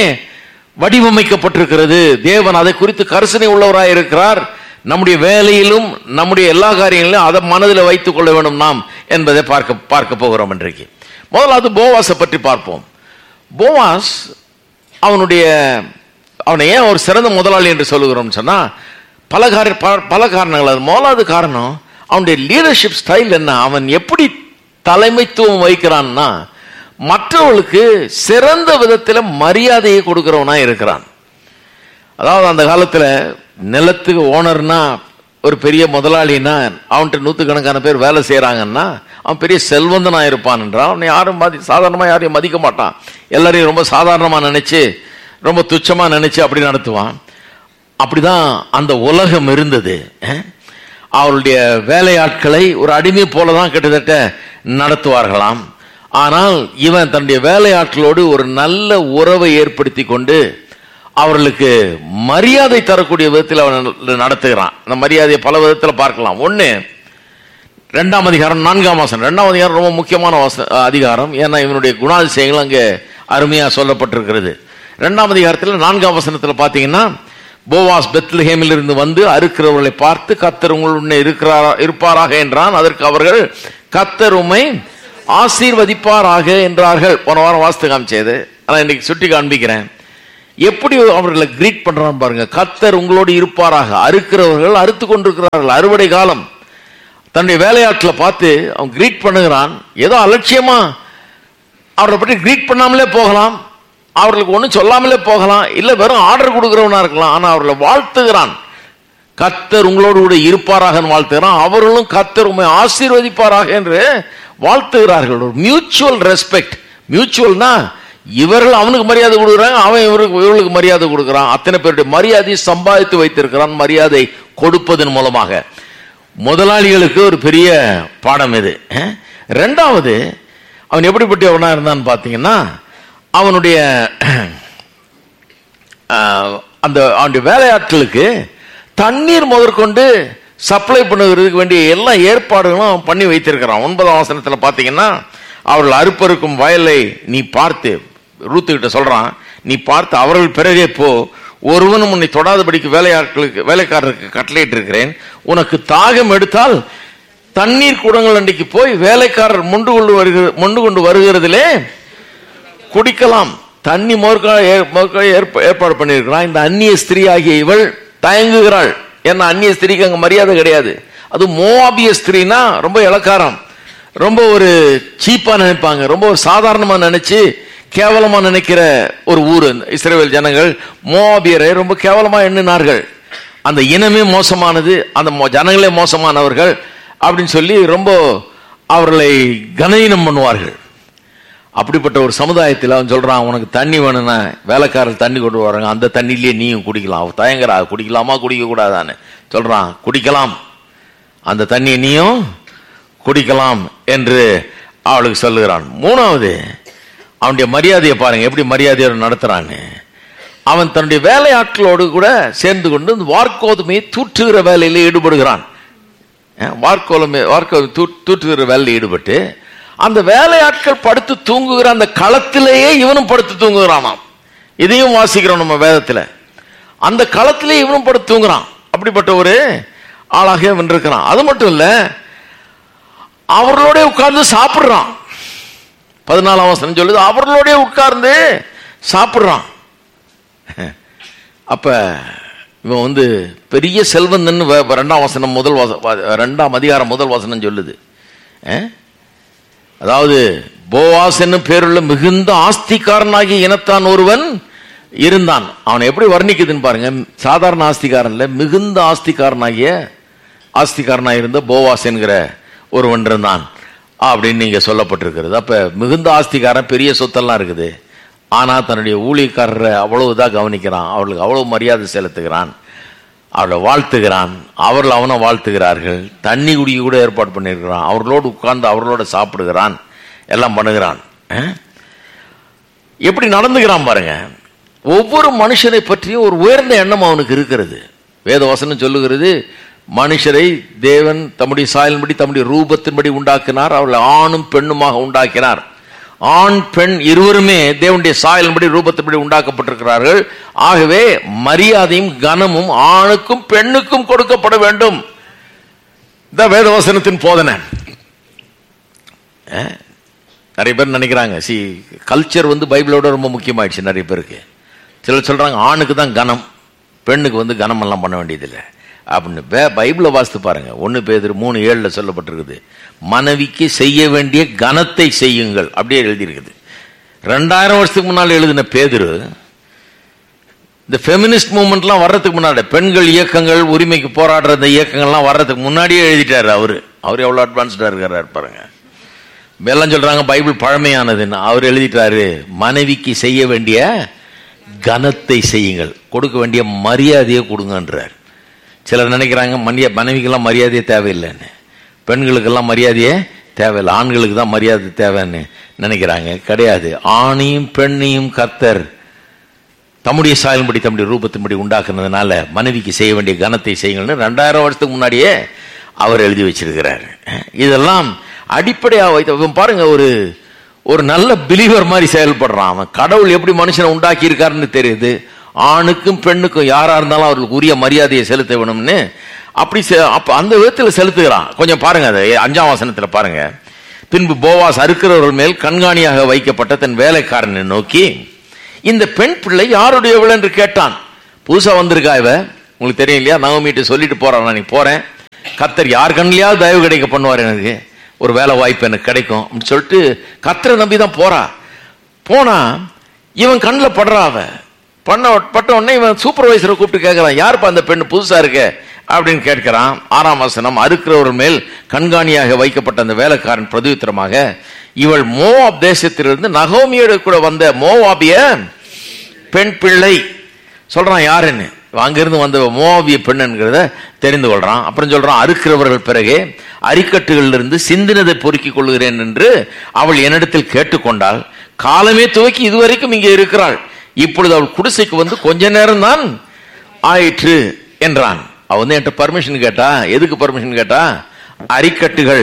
வடிவமைக்கப்பட்டிருக்கிறது தேவன் அதை குறித்து கரிசனை உள்ளவராய் இருக்கிறார் நம்முடைய வேலையிலும் நம்முடைய எல்லா காரியங்களிலும் அதை மனதில் வைத்துக் கொள்ள வேண்டும் நாம் என்பதை பார்க்க பார்க்க போகிறோம் இன்றைக்கு முதலாவது போவாஸை பற்றி பார்ப்போம் போவாஸ் அவனுடைய அவனை ஏன் ஒரு சிறந்த முதலாளி என்று சொல்லுகிறோம் சொன்னா பல காரிய ப- பல காரணங்கள் அது முதலாவது காரணம் அவனுடைய லீடர்ஷிப் ஸ்டைல் என்ன அவன் எப்படி தலைமைத்துவம் வைக்கிறான்னா மற்றவர்களுக்கு சிறந்த விதத்தில் மரியாதையை கொடுக்கிறவனா இருக்கிறான் அதாவது அந்த காலத்துல நிலத்துக்கு ஓனர்னா ஒரு பெரிய முதலாளினா அவன்கிட்ட நூற்றுக்கணக்கான பேர் வேலை செய்றாங்கன்னா அவன் பெரிய செல்வந்தனா இருப்பான் என்றால் அவனை யாரும் மதி சாதாரணமா யாரையும் மதிக்க மாட்டான் எல்லாரையும் ரொம்ப சாதாரணமா நினைச்சு ரொம்ப துச்சமா நினைச்சு அப்படி நடத்துவான் அப்படிதான் அந்த உலகம் இருந்தது அஹ். அவருடைய வேலையாட்களை ஒரு அடிமை போலதான் கிட்டத்தட்ட நடத்துவார்களாம் ஆனால் இவன் தன்னுடைய வேலையாட்களோடு ஒரு நல்ல உறவை ஏற்படுத்தி கொண்டு அவர்களுக்கு மரியாதை தரக்கூடிய விதத்தில் அவன் நடத்துகிறான் அந்த மரியாதையை பல விதத்தில் பார்க்கலாம் ஒண்ணு ரெண்டாம் அதிகாரம் நான்காம் வாசனம் ரெண்டாம் அதிகாரம் ரொம்ப முக்கியமான வாச அதிகாரம் ஏன்னா இவனுடைய குணாதிசயங்கள் அங்கே அருமையா சொல்லப்பட்டிருக்கிறது ரெண்டாம் அதிகாரத்தில் நான்காம் வசனத்தில் பார்த்தீங்கன்னா போவாஸ் பெத்லஹேமில் இருந்து வந்து அறுக்கிறவர்களை பார்த்து கத்தர் உங்களுடனே இருக்கிறாரா இருப்பாராக என்றான் அதற்கு அவர்கள் கத்தர் உம்மை ஆசீர்வதிப்பாராக என்றார்கள் போன வாரம் வாஸ்து காமிச்சது ஆனால் இன்னைக்கு சுட்டி காண்பிக்கிறேன் எப்படி அவர்களை கிரீட் பண்றான் பாருங்க கத்தர் உங்களோடு இருப்பாராக அறுக்கிறவர்கள் அறுத்து கொண்டிருக்கிறார்கள் அறுவடை காலம் தன்னுடைய வேலையாட்களை பார்த்து அவன் கிரீட் பண்ணுகிறான் ஏதோ அலட்சியமா அவரை பற்றி கிரீட் பண்ணாமலே போகலாம் அவர்களுக்கு ஒன்றும் சொல்லாமலே போகலாம் இல்லை வெறும் ஆர்டர் கொடுக்கிறவனா இருக்கலாம் ஆனால் அவர்களை வாழ்த்துகிறான் கத்தர் உங்களோடு கூட இருப்பாராக வாழ்த்துகிறான் அவர்களும் கத்தர் உண்மை ஆசீர்வதிப்பாராக என்று வாழ்த்துகிறார்கள் ஒரு மியூச்சுவல் ரெஸ்பெக்ட் மியூச்சுவல்னா இவர்கள் அவனுக்கு மரியாதை கொடுக்குறாங்க அவன் இவருக்கு இவர்களுக்கு மரியாதை கொடுக்குறான் அத்தனை பேருடைய மரியாதையை சம்பாதித்து வைத்திருக்கிறான் மரியாதை கொடுப்பதன் மூலமாக முதலாளிகளுக்கு ஒரு பெரிய பாடம் இது அஹ். ரெண்டாவது அவன் எப்படிப்பட்டவனா இருந்தான்னு பார்த்தீங்கன்னா அவனுடைய ஆஹ், அந்த அவனுடைய வேலையாட்களுக்கு தண்ணீர் முதற்கொண்டு சப்ளை பண்ணுகிறதுக்கு வேண்டிய எல்லா ஏற்பாடுகளும் அவன் பண்ணி வைத்திருக்கிறான் ஒன்பதாம் வசனத்தில் பார்த்தீங்கன்னா அவர்கள் அறுப்பறுக்கும் வயலை நீ பார்த்து ரூத்துக்கிட்ட சொல்றான் நீ பார்த்து அவர்கள் பிறகே போ ஒருவனும் உன்னை தொடாதபடிக்கு வேலையாட்களுக்கு வேலைக்காரருக்கு கட்டளையிட்டு இருக்கிறேன் உனக்கு தாகம் எடுத்தால் தண்ணீர் குடங்கள் அன்றைக்கு போய் வேலைக்காரர் மொண்டு கொண்டு வருகிற மொண்டு கொண்டு வருகிறதிலே குடிக்கலாம் தண்ணி மோர்க்கா ஏற்பாடு பண்ணியிருக்கிறான் இந்த அந்நிய ஸ்திரீ ஆகிய இவள் தயங்குகிறாள் ஏன்னா அந்நிய ஸ்திரீக்கு அங்க மரியாதை கிடையாது அது மோவாபிய ஸ்திரீனா ரொம்ப இலக்காரம் ரொம்ப ஒரு சீப்பா நினைப்பாங்க ரொம்ப ஒரு சாதாரணமா நினைச்சு கேவலமா நினைக்கிற ஒரு ஊர் இஸ்ரேல் ஜனங்கள் மோவாபியரை ரொம்ப கேவலமா எண்ணினார்கள் அந்த இனமே மோசமானது அந்த மோ- ஜனங்களே மோசமானவர்கள் அப்படின்னு சொல்லி ரொம்ப அவர்களை கனஈனம் பண்ணுவார்கள் அப்படிப்பட்ட ஒரு சமுதாயத்தில் அவன் சொல்றான் உனக்கு தண்ணி வேணும்னா வேலைக்காரர் தண்ணி கொண்டு வராங்க அந்த தண்ணியிலேயே நீயும் குடிக்கலாம் அவ தயங்குறா குடிக்கலாமா குடிக்க கூடாதான்னு சொல்றான் குடிக்கலாம் அந்த தண்ணியை நீயும் குடிக்கலாம் என்று அவளுக்கு சொல்லுகிறான் மூணாவது அவனுடைய மரியாதையை பாருங்க எப்படி மரியாதையோடு நடத்துறான்னு அவன் தன்னுடைய வேலையாட்களோடு கூட சேர்ந்து கொண்டு இந்த வார்க்கோதுமையை தூற்றுகிற வேலையில் ஈடுபடுகிறான் அஹ் வார்க்கோலமே வார்க்கோ தூ- தூற்றுகிற வேலையில் ஈடுபட்டு அந்த வேலையாட்கள் படுத்து தூங்குகிற அந்த களத்திலேயே இவனும் படுத்து தூங்குகிறானாம் இதையும் வாசிக்கிறோம் நம்ம வேதத்துல அந்த களத்திலே இவனும் படுத்து தூங்குறான் அப்படிப்பட்ட ஒரு ஆளாக இவன் இருக்கிறான் அது மட்டும் இல்ல அவர்களோட உட்கார்ந்து சாப்பிடுறான் பதினாலாம் வசனம் சொல்லுது அவர்களோட உட்கார்ந்து சாப்பிடுறான் அப்ப இவன் வந்து பெரிய செல்வந்தன் வ- ரெண்டாம் வசனம் முதல் வச- வ- ரெண்டாம் அதிகாரம் முதல் வசனம் சொல்லுது அஹ்? அதாவது போவாஸ் என்னும் பேருள்ள மிகுந்த ஆஸ்திகாரனாகிய இனத்தான் ஒருவன் இருந்தான் அவன் எப்படி வர்ணிக்குதுன்னு பாருங்க சாதாரண ஆஸ்திகாரன்ல மிகுந்த ஆஸ்திகாரனாகிய ஆஸ்திகாரனாக இருந்த போவாஸ் என்கிற ஒருவன் இருந்தான் அப்படின்னு நீங்க சொல்லப்பட்டிருக்கிறது அப்ப மிகுந்த ஆஸ்திகாரன் பெரிய சொத்தெல்லாம் இருக்குது ஆனா தன்னுடைய ஊழியக்காரரை அவ்வளவு இதா கவனிக்கிறான் அவளுக்கு அவ்வளவு மரியாதை செலுத்துகிறான் அவளை வாழ்த்துகிறான் அவர்கள் அவனை வாழ்த்துகிறார்கள் தண்ணி குடிக்க கூட ஏற்பாடு பண்ணியிருக்கிறான் அவர்களோடு உட்கார்ந்து அவர்களோட சாப்பிடுகிறான் எல்லாம் பண்ணுகிறான் அஹ்? எப்படி நடந்துக்கிறான் பாருங்க ஒவ்வொரு மனுஷனை பற்றியும் ஒரு உயர்ந்த எண்ணம் அவனுக்கு இருக்கிறது வேத வசனம் சொல்லுகிறது மனுஷரை தேவன் தம்முடைய சாயலின்படி தம்முடைய ரூபத்தின்படி உண்டாக்கினார் அவர்களை ஆணும் பெண்ணுமாக உண்டாக்கினார் ஆண் பெண் இருவருமே தேவனுடைய சாயலின்படி ரூபத்தின்படி உண்டாக்கப்பட்டிருக்கிறார்கள் ஆகவே மரியாதையும் கனமும் ஆணுக்கும் பெண்ணுக்கும் கொடுக்கப்பட வேண்டும் இந்த வேதவசனத்தின் போதனை அஹ்? நிறைய பேர் நினைக்கிறாங்க சி கல்ச்சர் வந்து பைபிளோட ரொம்ப முக்கியமாயிடுச்சு நிறைய பேருக்கு சிலர் சொல்றாங்க ஆணுக்கு தான் கனம் பெண்ணுக்கு வந்து கனம் எல்லாம் பண்ண வேண்டியதில்லை அப்படின்னு வே பைபிளை வாசித்து பாருங்க ஒன்று பேர் மூணு ஏழில் சொல்லப்பட்டிருக்குது மனைவிக்கு செய்ய வேண்டிய கனத்தை செய்யுங்கள் அப்படியே எழுதியிருக்குது ரெண்டாயிரம் வருஷத்துக்கு முன்னால் எழுதின பேதுரு இந்த ஃபெமினிஸ்ட் மூவ்மெண்ட்லாம் வர்றதுக்கு முன்னாடி பெண்கள் இயக்கங்கள் உரிமைக்கு போராடுற இந்த இயக்கங்கள்லாம் வர்றதுக்கு முன்னாடியே எழுதிட்டாரு அவரு அவர் எவ்வளவு அட்வான்ஸ்டா இருக்காரு பாருங்க எல்லாம் சொல்றாங்க பைபிள் பழமையானதுன்னு அவர் எழுதிட்டாரு மனைவிக்கு செய்ய வேண்டிய கனத்தை செய்யுங்கள் கொடுக்க வேண்டிய மரியாதையை கொடுங்கன்றார் சிலர் நினைக்கிறாங்க மனித மனைவிக்கெல்லாம் மரியாதையே தேவையில்லைன்னு பெண்களுக்கெல்லாம் மரியாதையே தேவையில்லை ஆண்களுக்கு தான் மரியாதை தேவைன்னு நினைக்கிறாங்க கிடையாது ஆணையும் பெண்ணையும் கர்த்தர் தம்முடைய சாயலின்படி தம்முடைய ரூபத்தின்படி உண்டாக்குனதுனால மனைவிக்கு செய்ய வேண்டிய கனத்தை செய்யுங்கள்னு ரெண்டாயிரம் வருஷத்துக்கு முன்னாடியே அவர் எழுதி வச்சிருக்கிறார் இதெல்லாம் அடிப்படையாக வைத்த இவன் பாருங்க ஒரு ஒரு நல்ல பிலீவர் மாதிரி செயல்படுறான் அவன் கடவுள் எப்படி மனுஷனை உண்டாக்கி இருக்காருன்னு தெரியுது ஆணுக்கும் பெண்ணுக்கும் யாரா இருந்தாலும் அவர்களுக்கு உரிய மரியாதையை செலுத்த வேணும்னு அப்படி செ- அப்ப அந்த விதத்தில் செலுத்துகிறான் கொஞ்சம் பாருங்க அதை அஞ்சாம் வசனத்துல பாருங்க பின்பு போவாஸ் அறுக்கிறவர்கள் மேல் கண்காணியாக வைக்கப்பட்ட தன் வேலைக்காரனை நோக்கி இந்த பெண் பிள்ளை யாருடையவள் என்று கேட்டான் புதுசா வந்திருக்கா இவ உங்களுக்கு தெரியும் இல்லையா நவமீட்டு சொல்லிட்டு போறான் நான் இன்னைக்கு போறேன் கத்தர் யார் கண்ணிலையாவது தயவு கிடைக்க பண்ணுவார் எனக்கு ஒரு வேலை வாய்ப்பு எனக்கு கிடைக்கும் அப்படின்னு சொல்லிட்டு கத்தரை நம்பி தான் போறா போனா இவன் கண்ணில் படுறா அவ பண்ண பட்ட உடனே இவன் சூப்பர்வைசரை கூப்பிட்டு கேட்கறான் யாருப்பா அந்த பெண்ணு புதுசா இருக்க அப்படின்னு கேட்கிறான் ஆறாம் வசனம் அறுக்கிறவர் மேல் கண்காணியாக வைக்கப்பட்ட அந்த வேலைக்காரன் பிரதியுத்தரமாக இவள் மோவாப் தேசத்திலிருந்து நகோமியோட கூட வந்த மோவாபிய பெண் பிள்ளை சொல்றான் யாருன்னு இவன் அங்கிருந்து வந்த மோவாபிய பெண்ணுங்கிறத தெரிந்து கொள்றான் அப்புறம் சொல்றான் அறுக்கிறவர்கள் பிறகு அரிக்கட்டுகளிலிருந்து சிந்தினதை பொறுக்கிக் கொள்கிறேன் என்று அவள் என்னிடத்தில் கேட்டுக்கொண்டாள் காலமே துவக்கி இதுவரைக்கும் இங்கே இருக்கிறாள் இப்பொழுது அவள் குடிசைக்கு வந்து கொஞ்ச நேரம் தான் ஆயிற்று என்றான் அவ வந்து என்கிட்ட பர்மிஷன் கேட்டா எதுக்கு பர்மிஷன் கேட்டா அரிக்கட்டுகள்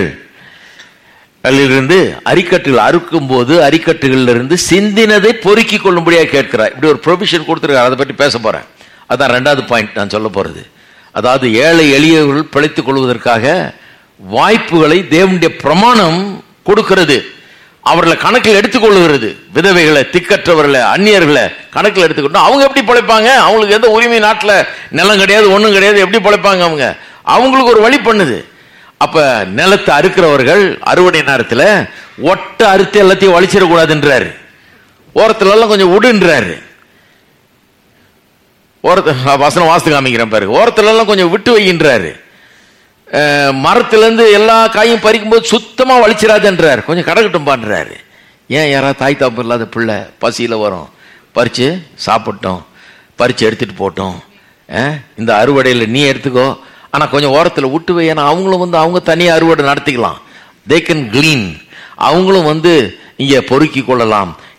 இருந்து அரிக்கட்டுகள் அறுக்கும் போது அரிக்கட்டுகள்ல இருந்து சிந்தினதை பொறுக்கிக் கொள்ளும்படியாக கேட்கிறார் இப்படி ஒரு ப்ரொவிஷன் கொடுத்துருக்காரு அதை பற்றி பேச போறேன் அதான் ரெண்டாவது பாயிண்ட் நான் சொல்ல போறது அதாவது ஏழை எளியவர்கள் பிழைத்துக் கொள்வதற்காக வாய்ப்புகளை தேவனுடைய பிரமாணம் கொடுக்கிறது அவர்களை கணக்கில் எடுத்துக்கொள்ளுகிறது விதவைகளை திக்கற்றவர்களை அந்நியர்களை கணக்கில் எடுத்துக்கொண்டு அவங்க எப்படி பிழைப்பாங்க அவங்களுக்கு எந்த உரிமை நாட்டில் நிலம் கிடையாது ஒன்றும் கிடையாது எப்படி பிழைப்பாங்க அவங்க அவங்களுக்கு ஒரு வழி பண்ணுது அப்ப நிலத்தை அறுக்கிறவர்கள் அறுவடை நேரத்தில் ஒட்ட அறுத்து எல்லாத்தையும் வலிச்சிடக்கூடாதுன்றாரு ஓரத்துல எல்லாம் கொஞ்சம் விடுன்றாரு ஓரத்து வசனம் வாஸ்து காமிக்கிறேன் பாருங்க ஓரத்துல எல்லாம் கொஞ்சம் விட்டு வைக்கின்றாரு அஹ், மரத்திலிருந்து எல்லா காயும் பறிக்கும்போது சுத்தமா வலிச்சிடாதுன்றாரு கொஞ்சம் கடக்கட்டும் பண்றாரு ஏன் யாராவது தாய் தாப்பு இல்லாத பிள்ளை பசியில வரும் பறிச்சு சாப்பிட்டோம் பறிச்சு எடுத்துட்டு போட்டோம் அஹ், இந்த அறுவடையில் நீ எடுத்துக்கோ ஆனா கொஞ்சம் ஓரத்துல விட்டு வை ஏன்னா அவங்களும் வந்து அவங்க தனியா அறுவடை நடத்திக்கலாம் தே கேன் கிளீன் அவங்களும் வந்து இங்க பொறுக்கி கொள்ளலாம்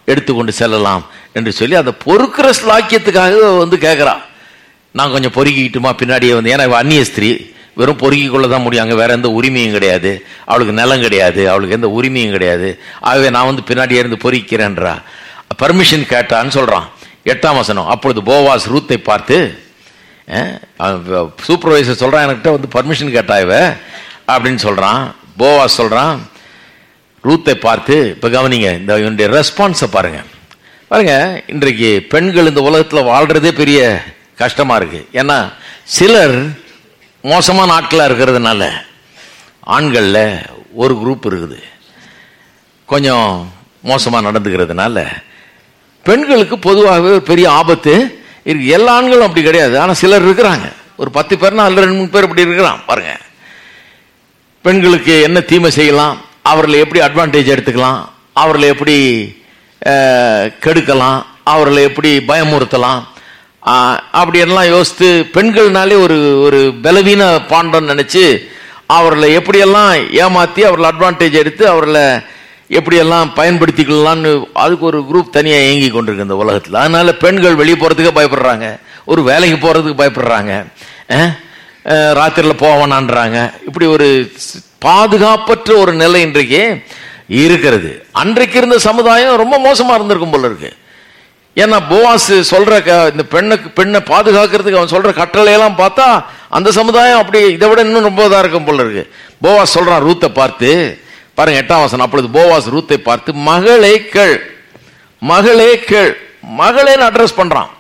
எடுத்துக்கொண்டு செல்லலாம் என்று சொல்லி அந்த பொறுக்கிற ஸ்லாக்கியத்துக்காக வந்து கேட்குறான் நான் கொஞ்சம் பொறுக்கிக்கிட்டுமா பின்னாடியே வந்து ஏன்னா இவ அந்நிய ஸ்திரீ வெறும் பொறுக்கிக் கொள்ள தான் முடியும் அங்கே வேற எந்த உரிமையும் கிடையாது அவளுக்கு நிலம் கிடையாது அவளுக்கு எந்த உரிமையும் கிடையாது ஆகவே நான் வந்து பின்னாடியே இருந்து பொறிக்கிறேன்றா பர்மிஷன் கேட்டான்னு சொல்றான் எட்டாம் வசனம் அப்பொழுது போவாஸ் ரூத்தை பார்த்து சூப்பர்வைசர் சொல்றான் என்கிட்ட வந்து பர்மிஷன் கேட்டா இவ அப்படின்னு சொல்றான் போவாஸ் சொல்றான் ரூத்தை பார்த்து இப்போ கவனிங்க இந்த இவனுடைய ரெஸ்பான்ஸை பாருங்க பாருங்க இன்றைக்கு பெண்கள் இந்த உலகத்தில் வாழ்றதே பெரிய கஷ்டமா இருக்கு ஏன்னா சிலர் மோசமான ஆட்களாக இருக்கிறதுனால ஆண்களில் ஒரு குரூப் இருக்குது கொஞ்சம் மோசமாக நடந்துக்கிறதுனால பெண்களுக்கு பொதுவாகவே ஒரு பெரிய ஆபத்து இருக்கு எல்லா ஆண்களும் அப்படி கிடையாது ஆனால் சிலர் இருக்கிறாங்க ஒரு பத்து பேர்னா அதில் ரெண்டு மூணு பேர் இப்படி இருக்கிறான் பாருங்க பெண்களுக்கு என்ன தீமை செய்யலாம் அவர்களை எப்படி அட்வான்டேஜ் எடுத்துக்கலாம் அவர்களை எப்படி அஹ், கெடுக்கலாம் அவர்களை எப்படி பயமுறுத்தலாம் ஆஹ், அப்படி எல்லாம் யோசித்து பெண்கள்னாலே ஒரு ஒரு பலவீன பாண்டம் நினைச்சு அவர்களை எப்படியெல்லாம் ஏமாத்தி அவர்களை அட்வான்டேஜ் எடுத்து அவர்களை எப்படியெல்லாம் பயன்படுத்திக்கலாம்னு அதுக்கு ஒரு குரூப் தனியாக இயங்கி கொண்டிருக்கு இந்த உலகத்தில் அதனால பெண்கள் வெளியே போகிறதுக்கு பயப்படுறாங்க ஒரு வேலைக்கு போகிறதுக்கு பயப்படுறாங்க அஹ், அஹ், ராத்திரியில் போவனான்றாங்க இப்படி ஒரு ஸ்- பாதுகாப்பற்ற ஒரு நிலை இன்றைக்கு இருக்கிறது அன்றைக்கு இருந்த சமுதாயம் ரொம்ப மோசமா இருந்திருக்கும் போல இருக்கு ஏன்னா போவாஸ் சொல்ற க- இந்த பெண்ணுக்கு பெண்ணை பாதுகாக்கிறதுக்கு அவன் சொல்ற கட்டளையெல்லாம் பார்த்தா அந்த சமுதாயம் அப்படி இதை விட இன்னும் ரொம்ப இதா இருக்கும் போல இருக்கு போவாஸ் சொல்றான் ரூத்தை பார்த்து பாருங்க எட்டாம் வசனம் அப்பொழுது போவாஸ் ரூத்தை பார்த்து மகளே கேள் மகளே கேள் மகளேன்னு அட்ரஸ் பண்றான்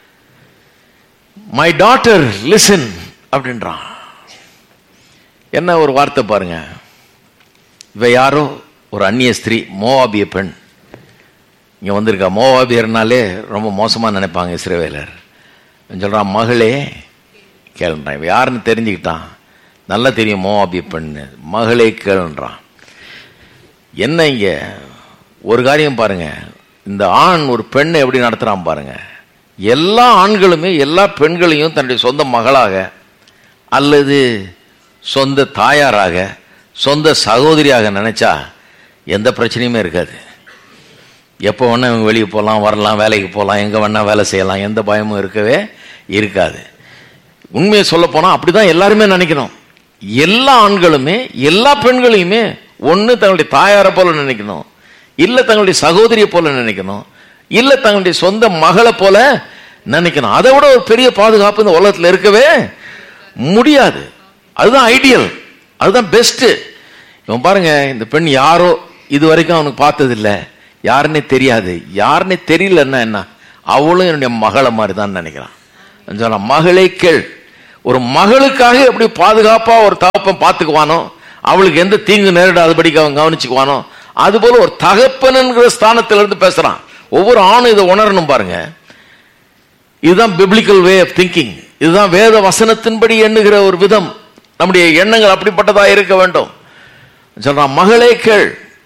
மை டாட்டர் லிசன் அப்படின்றான் என்ன ஒரு வார்த்தை பாருங்க இவ யாரோ ஒரு அந்நிய ஸ்திரீ மோவாபிய பெண் இங்க வந்திருக்கா மோவாபியர்னாலே ரொம்ப மோசமா நினைப்பாங்க இஸ்ரவேலர் இவன் சொல்றான் மகளே கேளுன்றான் இவன் யாருன்னு தெரிஞ்சுக்கிட்டான் நல்லா தெரியும் மோவாபிய பெண்ணு மகளே கேளுன்றான் என்ன இங்க ஒரு காரியம் பாருங்க இந்த ஆண் ஒரு பெண்ணை எப்படி நடத்துறான் பாருங்க எல்லா ஆண்களுமே எல்லா பெண்களையும் தன்னுடைய சொந்த மகளாக அல்லது சொந்த தாயாராக சொந்த சகோதரியாக நினைச்சா எந்த பிரச்சனையுமே இருக்காது எப்போ வேணா இவங்க வெளியே போகலாம் வரலாம் வேலைக்கு போகலாம் எங்கே வேணா வேலை செய்யலாம் எந்த பயமும் இருக்கவே இருக்காது உண்மையை சொல்ல போனால் அப்படிதான் எல்லாருமே நினைக்கணும் எல்லா ஆண்களுமே எல்லா பெண்களையுமே ஒன்று தங்களுடைய தாயாரை போல நினைக்கணும் இல்லை தங்களுடைய சகோதரியை போல நினைக்கணும் இல்லை தங்களுடைய சொந்த மகளை போல நினைக்கணும் அதை விட ஒரு பெரிய பாதுகாப்பு இந்த உலகத்தில் இருக்கவே முடியாது அதுதான் ஐடியல் அதுதான் பெஸ்ட் இவன் பாருங்க இந்த பெண் யாரோ இது வரைக்கும் அவனுக்கு பார்த்ததில்ல யாருன்னே தெரியாது யாருன்னே தெரியலன்னா என்ன அவளும் என்னுடைய மகளை மாதிரி தான் நினைக்கிறான் சொன்னான் மகளே கேள் ஒரு மகளுக்காக எப்படி பாதுகாப்பா ஒரு தகப்பன் பார்த்துக்குவானோ அவளுக்கு எந்த தீங்கு நேரிடாதபடிக்கு அவன் கவனிச்சுக்குவானோ அதுபோல ஒரு தகப்பனுங்கிற ஸ்தானத்துல இருந்து பேசுறான் ஒவ்வொரு ஆணும் இதை உணரணும் பாருங்க இதுதான் பிப்ளிக்கல் வே ஆஃப் திங்கிங் இதுதான் வேத வசனத்தின்படி எண்ணுகிற ஒரு விதம் நம்முடைய எண்ணங்கள் அப்படிப்பட்டதா இருக்க வேண்டும் சொல்றான் மகளே கேள்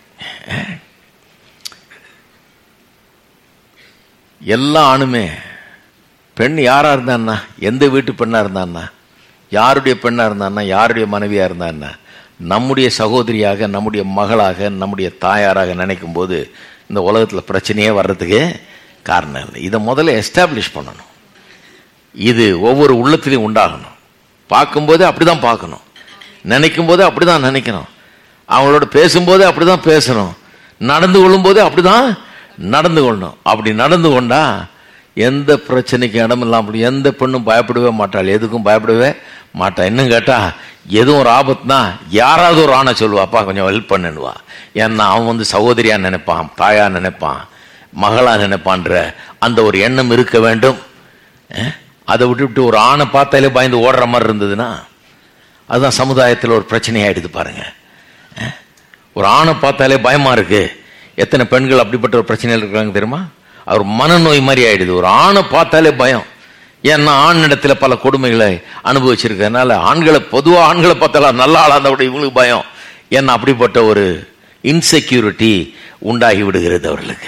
எல்லா ஆணுமே பெண் யாரா இருந்தான்னா எந்த வீட்டு பெண்ணா இருந்தான்னா யாருடைய பெண்ணா இருந்தான்னா யாருடைய மனைவியா இருந்தான்னா நம்முடைய சகோதரியாக நம்முடைய மகளாக நம்முடைய தாயாராக நினைக்கும் போது இந்த உலகத்துல பிரச்சனையே வர்றதுக்கு காரணம் இல்லை இதை முதல்ல எஸ்டாப்ளிஷ் பண்ணணும் இது ஒவ்வொரு உள்ளத்திலையும் உண்டாகணும் பார்க்கும்போதே அப்படிதான் பார்க்கணும் நினைக்கும் போதே அப்படிதான் நினைக்கணும் அவங்களோட பேசும்போதே அப்படிதான் பேசணும் நடந்து கொள்ளும்போதே அப்படிதான் நடந்து கொள்ளணும் அப்படி நடந்து கொண்டா எந்த பிரச்சனைக்கு இடம் இல்லாம அப்படி எந்த பெண்ணும் பயப்படவே மாட்டாள் எதுக்கும் பயப்படவே மாட்டா இன்னும் கேட்டா எதுவும் ஒரு ஆபத்துனா யாராவது ஒரு ஆணை சொல்லுவாப்பா கொஞ்சம் ஹெல்ப் பண்ணுவா ஏன்னா அவன் வந்து சகோதரியா நினைப்பான் தாயா நினைப்பான் மகளா நினைப்பான்ற அந்த ஒரு எண்ணம் இருக்க வேண்டும் அஹ்? அதை விட்டுவிட்டு ஒரு ஆணை பார்த்தாலே பயந்து ஓடுற மாதிரி இருந்ததுன்னா அதுதான் சமுதாயத்தில் ஒரு பிரச்சனையாயிடுது பாருங்க அஹ்? ஒரு ஆணை பார்த்தாலே பயமா இருக்கு எத்தனை பெண்கள் அப்படிப்பட்ட ஒரு பிரச்சனையில் இருக்கிறாங்க தெரியுமா அவர் மனநோய் மாதிரி ஆயிடுது ஒரு ஆணை பார்த்தாலே பயம் ஏன்னா ஆண் இடத்துல பல கொடுமைகளை அனுபவிச்சிருக்கனால ஆண்களை பொதுவாக ஆண்களை பார்த்தாலும் நல்ல ஆளா இருந்தா கூட இவங்களுக்கு பயம் ஏன்னா அப்படிப்பட்ட ஒரு இன்செக்யூரிட்டி உண்டாகி விடுகிறது அவர்களுக்கு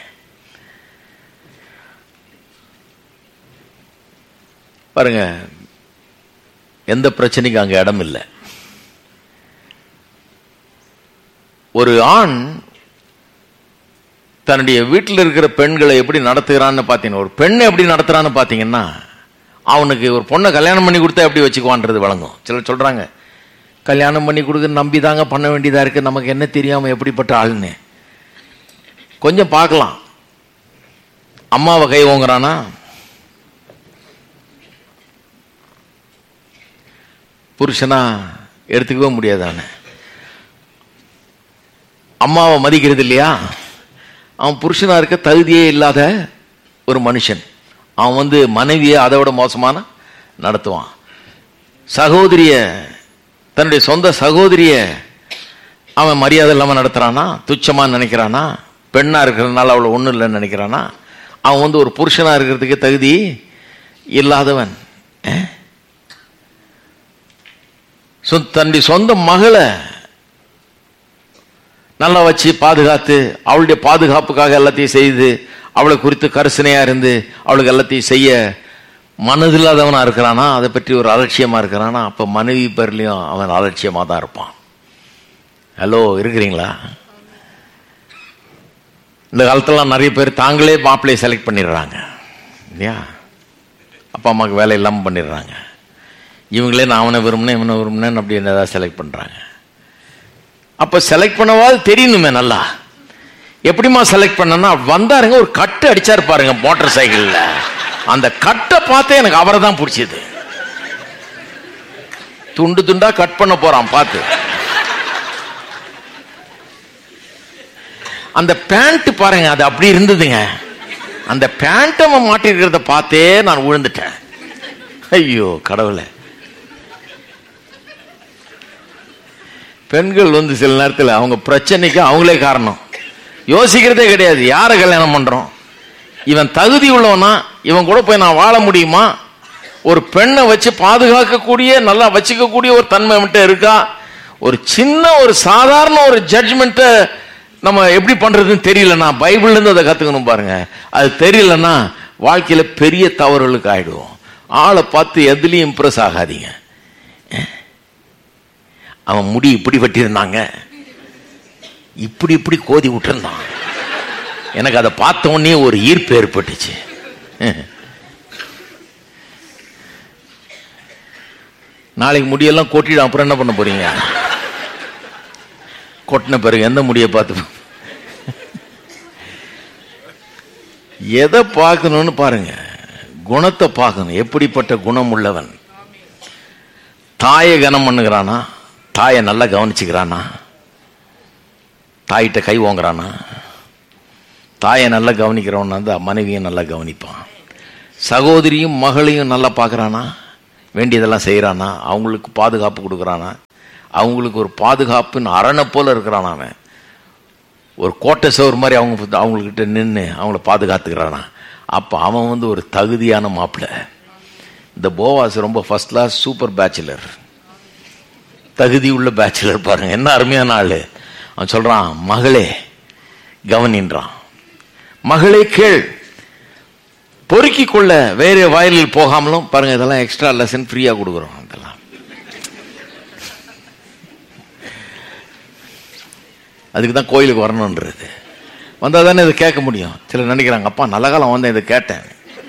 பாருங்க எந்த பிரச்சனைக்கும் அங்க இடம் இல்லை ஒரு ஆண் தன்னுடைய வீட்டில் இருக்கிற பெண்களை எப்படி நடத்துகிறான்னு பார்த்தீங்கன்னா ஒரு பெண்ணை எப்படி நடத்துறான்னு பார்த்தீங்கன்னா அவனுக்கு ஒரு பொண்ணை கல்யாணம் பண்ணி கொடுத்தா எப்படி வச்சுக்குவான்றது வழங்கும் சிலர் சொல்றாங்க கல்யாணம் பண்ணி கொடுக்க நம்பி தாங்க பண்ண வேண்டியதா இருக்கு நமக்கு என்ன தெரியாம எப்படிப்பட்ட ஆளுன்னு கொஞ்சம் பார்க்கலாம் அம்மாவை கை ஓங்குறானா புருஷனா எடுத்துக்கவே முடியாது அவனை அம்மாவை மதிக்கிறது இல்லையா அவன் புருஷனா இருக்க தகுதியே இல்லாத ஒரு மனுஷன் அவன் வந்து மனைவியை அதை விட மோசமான நடத்துவான் சகோதரிய தன்னுடைய சொந்த சகோதரிய அவன் மரியாதை இல்லாமல் நடத்துறானா துச்சமா நினைக்கிறானா பெண்ணா இருக்கிறதுனால அவளை ஒன்றும் இல்லைன்னு நினைக்கிறானா அவன் வந்து ஒரு புருஷனா இருக்கிறதுக்கு தகுதி இல்லாதவன் அஹ்? சொ- தன்னுடைய சொந்த மகளை நல்லா வச்சு பாதுகாத்து அவளுடைய பாதுகாப்புக்காக எல்லாத்தையும் செய்து அவளை குறித்து கரிசனையா இருந்து அவளுக்கு எல்லாத்தையும் செய்ய மனதில்லாதவனா இருக்கிறானா அதை பற்றி ஒரு அலட்சியமா இருக்கிறானா அப்ப மனைவி பேர்லயும் அவன் அலட்சியமா தான் இருப்பான் ஹலோ இருக்கிறீங்களா இந்த காலத்துலலாம் நிறைய பேர் தாங்களே மாப்பிள்ளையை செலக்ட் பண்ணிடுறாங்க இல்லையா அப்பா அம்மாவுக்கு வேலை இல்லாமல் பண்ணிடுறாங்க இவங்களே நான் அவனை விரும்பினேன் இவனை விரும்பினேன் அப்படி ஏதாவது செலக்ட் பண்றாங்க அப்ப செலக்ட் பண்ணவாது தெரியணுமே நல்லா எப்படிமா செலக்ட் பண்ணனா வந்தாருங்க ஒரு கட்டு அடிச்சாரு பாருங்க மோட்டார் சைக்கிள்ல அந்த கட்டை பார்த்தே எனக்கு அவரை தான் பிடிச்சது துண்டு துண்டா கட் பண்ண போறான் பார்த்து அந்த பேண்ட் பாருங்க அது அப்படி இருந்ததுங்க அந்த பேண்ட் அவன் மாட்டிருக்கிறத பார்த்தே நான் விழுந்துட்டேன் ஐயோ கடவுளே பெண்கள் வந்து சில நேரத்தில் அவங்க பிரச்சனைக்கு அவங்களே காரணம் யோசிக்கிறதே கிடையாது யாரை கல்யாணம் பண்றோம் இவன் தகுதி உள்ளவனா இவன் கூட போய் நான் வாழ முடியுமா ஒரு பெண்ணை வச்சு பாதுகாக்கக்கூடிய நல்லா வச்சுக்கக்கூடிய ஒரு தன்மை மட்டும் இருக்கா ஒரு சின்ன ஒரு சாதாரண ஒரு ஜட்ஜ்மெண்ட்டை நம்ம எப்படி பண்றதுன்னு தெரியலன்னா பைபிள்ல இருந்து அதை கத்துக்கணும் பாருங்க அது தெரியலன்னா வாழ்க்கையில பெரிய தவறுகளுக்கு ஆயிடுவோம் ஆளை பார்த்து எதுலயும் இம்ப்ரெஸ் ஆகாதீங்க அவன் முடி இப்படி வெட்டியிருந்தாங்க இப்படி இப்படி கோதி விட்டுருந்தான் எனக்கு அதை பார்த்த உடனே ஒரு ஈர்ப்பு ஏற்பட்டுச்சு நாளைக்கு முடியெல்லாம் கொட்டிடும் அப்புறம் என்ன பண்ண போறீங்க கொட்டின பிறகு எந்த முடியை பார்த்து எதை பார்க்கணும்னு பாருங்க குணத்தை பார்க்கணும் எப்படிப்பட்ட குணம் உள்ளவன் தாயை கனம் பண்ணுகிறானா தாயை நல்லா கவனிச்சுக்கிறானா தாயிட்ட கை ஓங்குறானா தாயை நல்லா கவனிக்கிறவன் வந்து மனைவியும் நல்லா கவனிப்பான் சகோதரியும் மகளையும் நல்லா பார்க்கறானா வேண்டியதெல்லாம் செய்கிறானா அவங்களுக்கு பாதுகாப்பு கொடுக்குறானா அவங்களுக்கு ஒரு பாதுகாப்புன்னு அரணை போல இருக்கிறானா அவன் ஒரு கோட்டை சோறு மாதிரி அவங்க அவங்கக்கிட்ட நின்று அவங்கள பாதுகாத்துக்கிறானா அப்போ அவன் வந்து ஒரு தகுதியான மாப்பிள்ளை இந்த போவாஸ் ரொம்ப ஃபர்ஸ்ட் கிளாஸ் சூப்பர் பேச்சுலர் தகுதி உள்ள பேச்சுலர் பாருங்க என்ன அருமையான ஆளு அவன் சொல்றான் மகளே கவனின்றான் மகளே கேள் பொறுக்கி கொள்ள வேற வயலில் போகாமலும் பாருங்க இதெல்லாம் எக்ஸ்ட்ரா லெசன் ஃப்ரீயா கொடுக்குறோம் இதெல்லாம் அதுக்கு தான் கோயிலுக்கு வரணுன்றது வந்தா தானே இதை கேட்க முடியும் சிலர் நினைக்கிறாங்க அப்பா நல்ல காலம் வந்தேன் இதை கேட்டேன்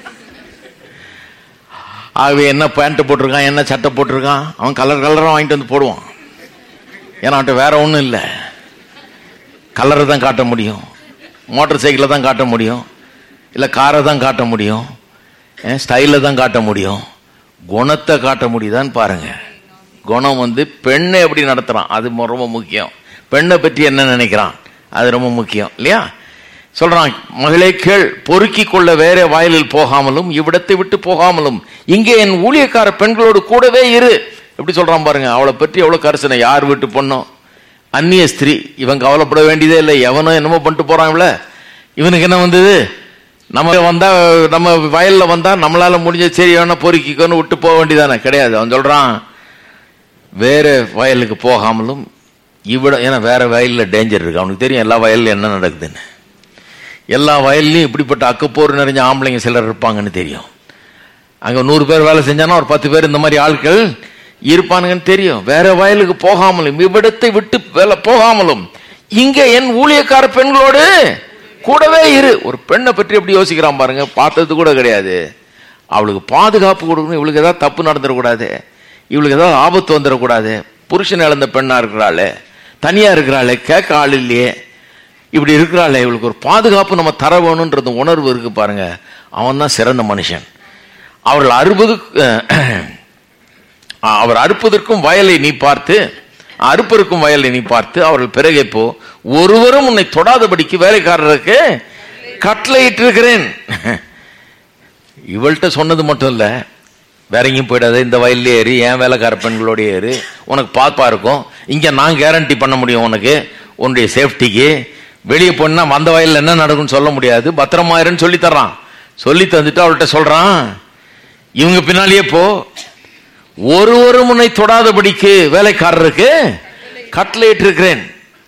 ஆகவே என்ன பேண்ட் போட்டிருக்கான் என்ன சட்டை போட்டிருக்கான் அவன் கலர் கலராக வாங்கிட்டு வந்து போடுவான் ஏன்னா அவன்கிட்ட வேற ஒன்றும் இல்லை கலரை தான் காட்ட முடியும் மோட்டார் சைக்கிளை தான் காட்ட முடியும் இல்லை காரை தான் காட்ட முடியும் ஸ்டைலில் தான் காட்ட முடியும் குணத்தை காட்ட முடியுதான்னு பாருங்க குணம் வந்து பெண்ணை எப்படி நடத்துறான் அது மொ- ரொம்ப முக்கியம் பெண்ணை பற்றி என்ன நினைக்கிறான் அது ரொம்ப முக்கியம் இல்லையா சொல்றான் மகளே கேள் பொறுக்கி கொள்ள வேற வயலில் போகாமலும் இவ்விடத்தை விட்டு போகாமலும் இங்கே என் ஊழியக்கார பெண்களோடு கூடவே இரு எப்படி சொல்றான் பாருங்க அவளை பற்றி எவ்வளவு கரிசனை யார் வீட்டு பொண்ணும் அந்நிய ஸ்திரீ இவன் கவலைப்பட வேண்டியதே இல்லை எவனோ என்னமோ பண்ணிட்டு போறான் இவள இவனுக்கு என்ன வந்தது நம்ம வந்தா நம்ம வயல்ல வந்தா நம்மளால முடிஞ்ச சரி வேணா பொறுக்கிக்கோன்னு விட்டு போக வேண்டியதானே கிடையாது அவன் சொல்றான் வேற வயலுக்கு போகாமலும் இவ்விட ஏன்னா வேற வயல்ல டேஞ்சர் இருக்கு அவனுக்கு தெரியும் எல்லா வயல்ல என்ன நடக்குதுன்னு எல்லா வயல்லையும் இப்படிப்பட்ட அக்கப்போர் நிறைஞ்ச ஆம்பளைங்க சிலர் இருப்பாங்கன்னு தெரியும் அங்க நூறு பேர் வேலை செஞ்சானா ஒரு பத்து பேர் இந்த மாதிரி ஆட்கள் இருப்பானுங்கன்னு தெரியும் வேற வயலுக்கு போகாமலும் இவ்விடத்தை விட்டு வேலை போகாமலும் இங்க என் ஊழியக்கார பெண்களோடு கூடவே இரு ஒரு பெண்ணை பற்றி எப்படி யோசிக்கிறான் பாருங்க பார்த்தது கூட கிடையாது அவளுக்கு பாதுகாப்பு கொடுக்கணும் இவளுக்கு ஏதாவது தப்பு நடந்துடக்கூடாது இவளுக்கு ஏதாவது ஆபத்து வந்துடக்கூடாது புருஷன் இழந்த பெண்ணா இருக்கிறாளே தனியா இருக்கிறாளே கேட்க ஆள் இல்லையே இப்படி இருக்கிறாளே இவளுக்கு ஒரு பாதுகாப்பு நம்ம தர வேணுன்றது உணர்வு இருக்கு பாருங்க அவன் தான் சிறந்த மனுஷன் அவர்கள் அறுபது அவர் அறுப்பதற்கும் வயலை நீ பார்த்து அறுப்பதற்கும் வயலை நீ பார்த்து அவர்கள் பிறகே போ ஒருவரும் உன்னை தொடாதபடிக்கு வேலைக்காரருக்கு கட்டளையிட்டு இருக்கிறேன் இவள்கிட்ட சொன்னது மட்டும் இல்ல வேற எங்கேயும் போயிடாத இந்த வயல்லே ஏறு என் வேலைக்கார பெண்களோட ஏறு உனக்கு பாப்பா இருக்கும் இங்க நான் கேரண்டி பண்ண முடியும் உனக்கு உன்னுடைய சேஃப்டிக்கு வெளியே போனா அந்த வயல்ல என்ன நடக்கும்னு சொல்ல முடியாது பத்திரமா இருன்னு சொல்லி தர்றான் சொல்லி தந்துட்டு அவள்கிட்ட சொல்றான் இவங்க பின்னாலேயே போ ஒருவரும் உன்னை தொடாதபடிக்கு வேலைக்காரருக்கு கட்டளையிட்டு இருக்கிறேன்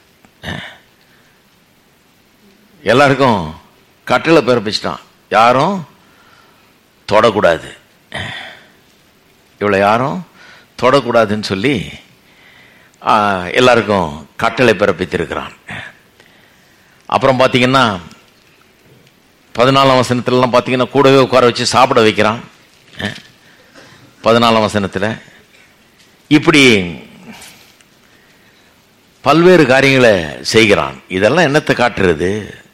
எல்லாருக்கும் கட்டளை பிறப்பிச்சிட்டான் யாரும் தொடக்கூடாது இவளை யாரும் தொடக்கூடாதுன்னு சொல்லி ஆ, எல்லாருக்கும் கட்டளை பிறப்பித்திருக்கிறான் அப்புறம் பார்த்தீங்கன்னா பதினாலாம் வசனத்துலலாம் பார்த்தீங்கன்னா கூடவே உட்கார வச்சு சாப்பிட வைக்கிறான் அஹ், பதினாலாம் வசனத்தில் இப்படி பல்வேறு காரியங்களை செய்கிறான் இதெல்லாம் என்னத்தை காட்டுறது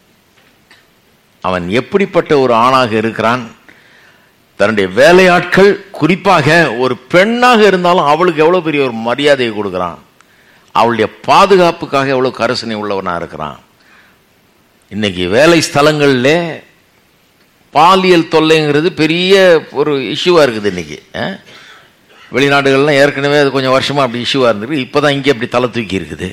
அவன் எப்படிப்பட்ட ஒரு ஆணாக இருக்கிறான் தன்னுடைய வேலையாட்கள் குறிப்பாக ஒரு பெண்ணாக இருந்தாலும் அவளுக்கு எவ்வளவு பெரிய ஒரு மரியாதையை கொடுக்கிறான் அவளுடைய பாதுகாப்புக்காக எவ்வளவு கரிசனை உள்ளவனா இருக்கிறான் இன்னைக்கு வேலை ஸ்தலங்கள்ல பாலியல் தொல்லைங்கிறது பெரிய ஒரு இஷ்யூவா இருக்குது இன்னைக்கு அஹ்? வெளிநாடுகள்லாம் ஏற்கனவே அது கொஞ்சம் வருஷமா அப்படி இஷ்யூவா இருந்திருக்கு இப்பதான் இங்கே அப்படி தலை தூக்கி இருக்குது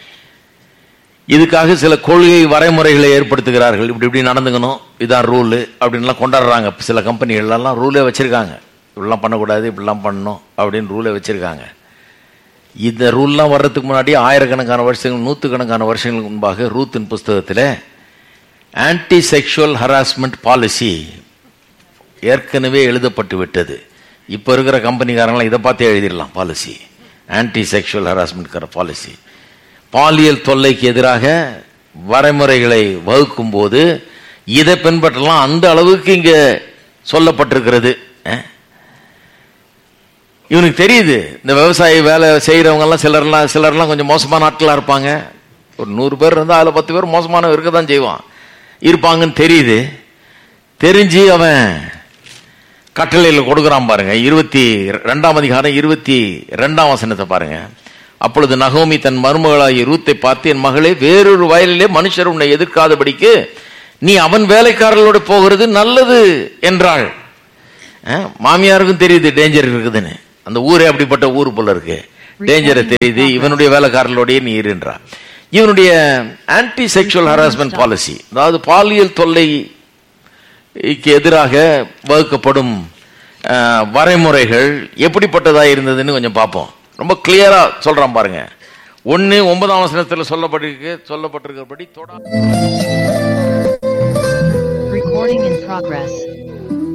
இதுக்காக சில கொள்கை வரைமுறைகளை ஏற்படுத்துகிறார்கள் இப்படி இப்படி நடந்துக்கணும் இதான் ரூலு அப்படின்லாம் கொண்டாடுறாங்க சில கம்பெனிகள்லாம் ரூலே வச்சிருக்காங்க இப்படிலாம் பண்ணக்கூடாது இப்படிலாம் பண்ணணும் அப்படின்னு ரூலே வச்சிருக்காங்க இந்த ரூல்லாம் வர்றதுக்கு முன்னாடி ஆயிரக்கணக்கான வருஷங்கள் நூற்றுக்கணக்கான வருஷங்களுக்கு முன்பாக ரூத்தின் புஸ்தகத்தில் ஆன்டி செக்ஷுவல் ஹராஸ்மெண்ட் பாலிசி ஏற்கனவே எழுதப்பட்டு விட்டது இப்போ இருக்கிற கம்பெனிக்காரங்களாம் இதை பார்த்தே எழுதிடலாம் policy anti sexual harassment policy பாலியல் தொல்லைக்கு எதிராக வரைமுறைகளை வகுக்கும் போது இதை பின்பற்றலாம் அந்த அளவுக்கு இங்க சொல்லப்பட்டிருக்கிறது அஹ். இவனுக்கு தெரியுது இந்த விவசாய வேலை செய்யறவங்க எல்லாம் சிலர்லாம் சிலர்லாம் கொஞ்சம் மோசமான ஆட்களா இருப்பாங்க ஒரு நூறு பேர் இருந்தா அதுல பத்து பேர் மோசமானவன் இருக்க தான் செய்வான் இருப்பாங்கன்னு தெரியுது தெரிஞ்சு அவன் கட்டளையில் கொடுக்குறான் பாருங்க இருபத்தி ரெண்டாம் அதிகாரம் இருபத்தி ரெண்டாம் வசனத்தை பாருங்க அப்பொழுது நகோமி தன் மருமகளாகிய ரூத்தை பார்த்து என் மகளே வேறொரு வயலிலே மனுஷர் உன்னை எதிர்க்காதபடிக்கு நீ அவன் வேலைக்காரர்களோட போகிறது நல்லது என்றாள் அஹ், மாமியாருக்கும் தெரியுது டேஞ்சர் இருக்குதுன்னு அந்த ஊரே அப்படிப்பட்ட ஊர் போல இருக்கு டேஞ்சரை தெரியுது இவனுடைய வேலைக்காரர்களோடய நீ இருன்றா இவனுடைய ஆன்டி செக்ஷுவல் ஹராஸ்மெண்ட் பாலிசி அதாவது பாலியல் தொல்லை க்கு எதிராக வகுக்கப்படும் அஹ், வரைமுறைகள் எப்படிப்பட்டதா இருந்ததுன்னு கொஞ்சம் பார்ப்போம் ரொம்ப கிளியரா சொல்றான் பாருங்க ஒன்னு ஒன்பதாம் வசனத்தில் சொல்லப்பட்டிருக்கு சொல்லப்பட்டிருக்கிறபடி தொடா Recording in progress.